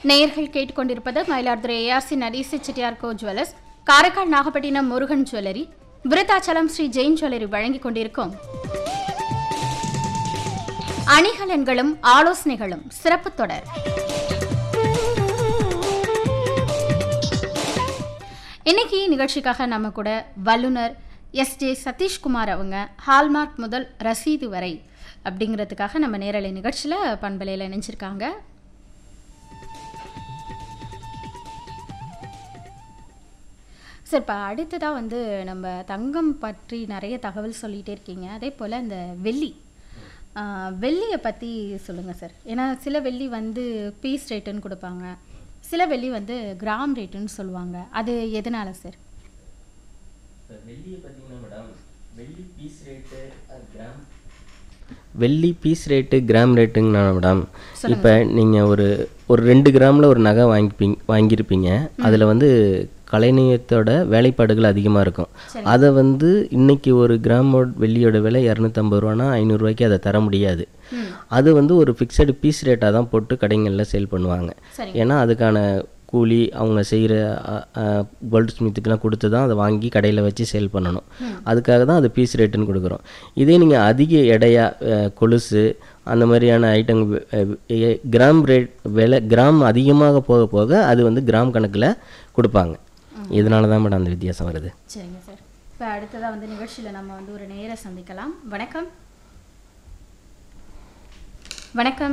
நேயர்கள் கேட்டுக்கொண்டிருப்பது மயிலாடுதுறை ஏஆர்சி நடீசி Chettiar co jewellers Karaikal Nagapattinam Murugan jewellery Virudhachalam Sri Jain jewellery வழங்கிக் கொண்டிருக்கும் அணிகலன்களும் ஆலோசனைகளும் சிறப்பு தொடர் இன்னைக்கு நிகழ்ச்சிக்காக நம்ம கூட வல்லுனர் எஸ் ஜே சதீஷ்குமார் அவங்க ஹால்மார்க் முதல் ரசீது வரை அப்படிங்கிறதுக்காக நம்ம நேரலை நிகழ்ச்சியில் பண்பலையில் இணைஞ்சிருக்காங்க சார் இப்போ அடுத்ததாக வந்து நம்ம தங்கம் பற்றி நிறைய தகவல் சொல்லிகிட்டே இருக்கீங்க அதே போல் இந்த வெள்ளி ஆஹ், வெள்ளியை பற்றி சொல்லுங்கள் சார் ஏன்னா சில வெள்ளி வந்து பீஸ் ரேட்டுன்னு கொடுப்பாங்க சில வெள்ளி வந்து கிராம் ரேட்டுன்னு சொல்லுவாங்க அது எதனால சார் இப்போ வெள்ளியை பார்த்தீங்கன்னா மேடம் வெள்ளி பீஸ் ரேட்டு கிராம் வெள்ளி பீஸ் ரேட்டு கிராம் ரேட்டுங்கண்ணா மேடம் இப்போ நீங்கள் ஒரு ஒரு ரெண்டு கிராமில் ஒரு நகை வாங்கிப்பீங்க வாங்கியிருப்பீங்க அதில் வந்து கலைநயத்தோட வேலைப்பாடுகள் அதிகமாக இருக்கும் அதை வந்து இன்னைக்கு ஒரு கிராமோட வெள்ளியோட விலை இரநூத்தம்பது ரூபானா ஐநூறுரூவாய்க்கு அதை தர முடியாது அது வந்து ஒரு ஃபிக்ஸடு பீஸ் ரேட்டாக தான் போட்டு கடைங்களில் சேல் பண்ணுவாங்க சரி. ஏன்னா அதுக்கான கூலி அவங்க செய்கிற கோல்டு ஸ்மித்துக்கெலாம் கொடுத்து தான் அதை வாங்கி கடையில் வச்சு சேல் பண்ணணும் அதுக்காக தான் அது பீஸ் ரேட்டுன்னு கொடுக்குறோம் இதே நீங்கள் அதிக எடையா அஹ், கொலுசு அந்த மாதிரியான ஐட்டம் கிராம் ரேட் விலை கிராம் அதிகமாக போக போக அது வந்து கிராம் கணக்கில் கொடுப்பாங்க இதனால தான் மேடம் அந்த வித்தியாசம் வருது சரிங்க சார் இப்போ அடுத்ததாக வந்து நிகழ்ச்சியில் நம்ம வந்து ஒரு நேர சந்திக்கலாம் வணக்கம் வணக்கம்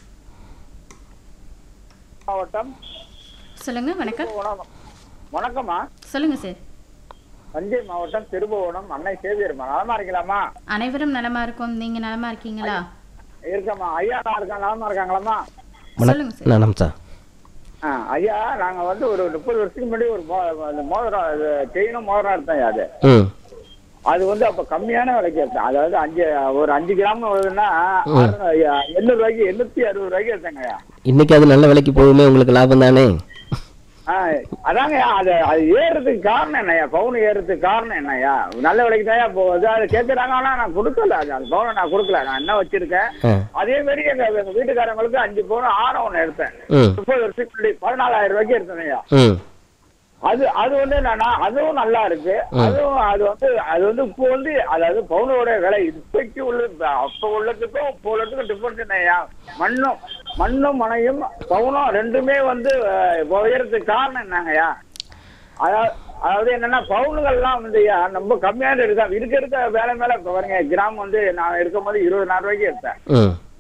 மாவட்டம் சொல்லுங்கள் வணக்கம் வணக்கம் வணக்கம்மா சொல்லுங்கள் சார் தஞ்சை மாவட்டம் திருபுவனம் அன்னை சேவியர்மா நலமா இருக்கலாமா அனைவரும் நலமா இருக்கோம் நீங்கள் நலமா இருக்கீங்களா இருக்கம்மா ஐயா நான் இருக்கேன் நலமா இருக்காங்களாம்மா சொல்லுங்கள் சார் நலம் சார் ஆ ஐயா நாங்க வந்து ஒரு முப்பது வருஷத்துக்கு முன்னாடி ஒரு மோ- அந்த மோதிரம் அது செயினும் மோதிரம் எடுத்தேன் ஐயா அது ம் அது வந்து அப்ப கம்மியான விலைக்கு எடுத்தேன் அதாவது அஞ்சு ஒரு அஞ்சு கிராம் வருதுன்னா எண்ணூறு ரூபாய்க்கு எண்ணூத்தி அறுபது ரூபாய்க்கு எடுத்தேங்க ஐயா இன்னைக்கு அது நல்ல விலைக்கு போகுமே உங்களுக்கு லாபம் தானே ஆ, அதாங்க அது அது ஏறுறதுக்கு காரணம் என்னய்யா பவுன் ஏறுறதுக்கு காரணம் என்னய்யா நல்ல விலைக்கு தான் போகுது அது கேட்கறாங்க ஆனா நான் கொடுக்கல அது அந்த பவுனை நான் கொடுக்கல நான் என்ன வச்சிருக்கேன் ஆ அதே மாதிரி எங்க எங்க வீட்டுக்காரங்களுக்கு அஞ்சு பவுன் ஆரம் ஒண்ணு எடுத்தேன் ம் முப்பது வருஷத்துக்கு முன்னாடி பதினாலாயிரம் ரூபாய்க்கு எடுத்தேன்யா ம் அது அது வந்து என்னன்னா அதுவும் நல்லா இருக்கு அதுவும் அது வந்து அது வந்து இப்போ வந்து அதாவது பவுனோட விலை இப்பைக்கு உள்ள அப்ப உள்ளதுக்கும் இப்போ உள்ளதுக்கும் டிஃபரன்ஸ் என்னய்யா மண்ணும் மண்ணும் மனையும் பவுனும் ரெண்டுமே வந்து அஹ், உயரத்துக்கு காரணம் என்னங்கய்யா அதாவது அதாவது என்னன்னா பவுனுகள்லாம் வந்து ஐயா, ரொம்ப கம்மியான இருக்கா இருக்க இருக்க வேலை மேல இப்ப பாருங்க கிராம் வந்து நான் இருக்கும்போது இருபதாயிரம் ரூபாய்க்கு எடுத்தேன் ம்